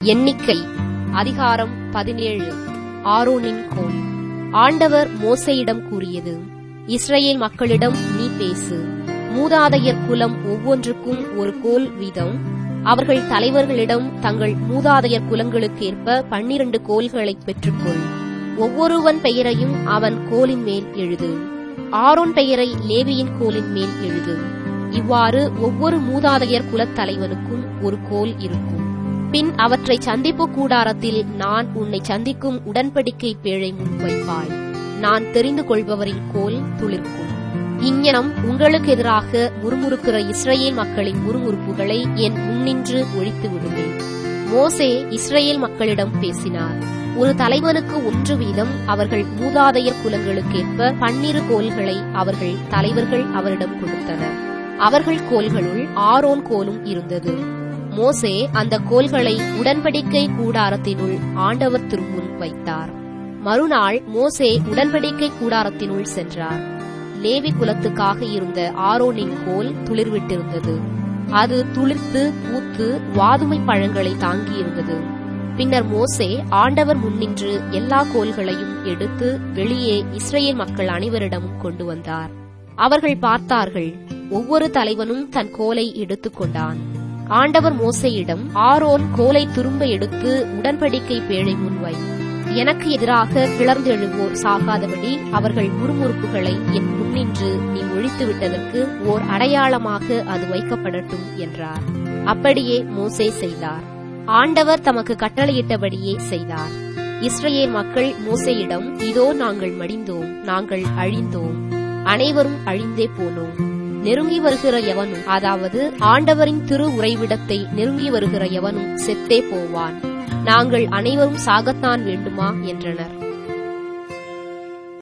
எண்ணிக்கை அதிகாரம் பதினேழு ஆரோனின் கோல் ஆண்டவர் மோசையிடம் கூறியது இஸ்ரேல் மக்களிடம் நீ பேசு மூதாதையர் குலம் ஒவ்வொன்றுக்கும் ஒரு கோல் வீதம் அவர்கள் தலைவர்களிடம் தங்கள் மூதாதையர் குலங்களுக்கேற்ப பன்னிரண்டு கோல்களை பெற்றுக்கொள் ஒவ்வொருவன் பெயரையும் அவன் கோலின் மேல் எழுது ஆரோன் பெயரை லேவியின் கோலின் மேல் எழுது இவ்வாறு ஒவ்வொரு மூதாதையர் குலத் தலைவனுக்கும் ஒரு கோல் இருக்கும் பின் அவற்றை சந்திப்பு கூடாரத்தில் நான் உன்னை சந்திக்கும் உடன்படிக்கை பேழை முன் வைப்பாய் நான் தெரிந்து கொள்பவரின் கோல் துளிர்க்கும் இங்ஙனம் உங்களுக்கு எதிராக முறுமுறுக்கிற இஸ்ரேல் மக்களின் முறுமுறுப்புகளை என் முன்னின்று ஒழித்து விடுவேன் மோசே இஸ்ரேல் மக்களிடம் பேசினார் ஒரு தலைவனுக்கு ஒன்று வீதம் அவர்கள் மூதாதையர் குலங்களுக்கேற்ப பன்னிரு கோல்களை அவர்கள் தலைவர்கள் அவரிடம் கொடுத்தனர் அவர்கள் கோல்களுள் ஆரோன் கோலும் இருந்தது மோசே அந்த கோல்களை உடன்படிக்கை கூடாரத்தினுள் ஆண்டவர் திருமுன் வைத்தார் மறுநாள் மோசே உடன்படிக்கை கூடாரத்தினுள் சென்றார் லேவி குலத்துக்காக இருந்த ஆரோனின் கோல் துளிர்விட்டிருந்தது அது துளிர்த்து பூத்து வாதுமை பழங்களை தாங்கியிருந்தது பின்னர் மோசே ஆண்டவர் முன்னின்று எல்லா கோல்களையும் எடுத்து வெளியே இஸ்ரேல் மக்கள் அனைவரிடமும் கொண்டு வந்தார் அவர்கள் பார்த்தார்கள் ஒவ்வொரு தலைவனும் தன் கோலை எடுத்துக் கொண்டான் ஆண்டவர் மோசையிடம் ஆரோன் கோலை திரும்ப எடுத்து உடன்படிக்கை பேழை முன்வை எனக்கு எதிராக கிளர்ந்தெழுவோர் சாகாதபடி அவர்கள் முறுமுறுப்புகளை என் முன்னின்று நீ ஒழித்து விட்டதற்கு ஓர் அடையாளமாக அது வைக்கப்படட்டும் என்றார் அப்படியே மோசே செய்தார் ஆண்டவர் தமக்கு கட்டளையிட்டபடியே செய்தார் இஸ்ரேல் மக்கள் மோசையிடம் இதோ நாங்கள் மடிந்தோம் நாங்கள் அழிந்தோம் அனைவரும் அழிந்தே போனோம் நெருங்கி வருகிற எவனும் அதாவது ஆண்டவரின் திரு உறைவிடத்தை நெருங்கி வருகிற எவனும் செத்தே போவான் நாங்கள் அனைவரும் சாகத்தான் வேண்டுமா என்றனர்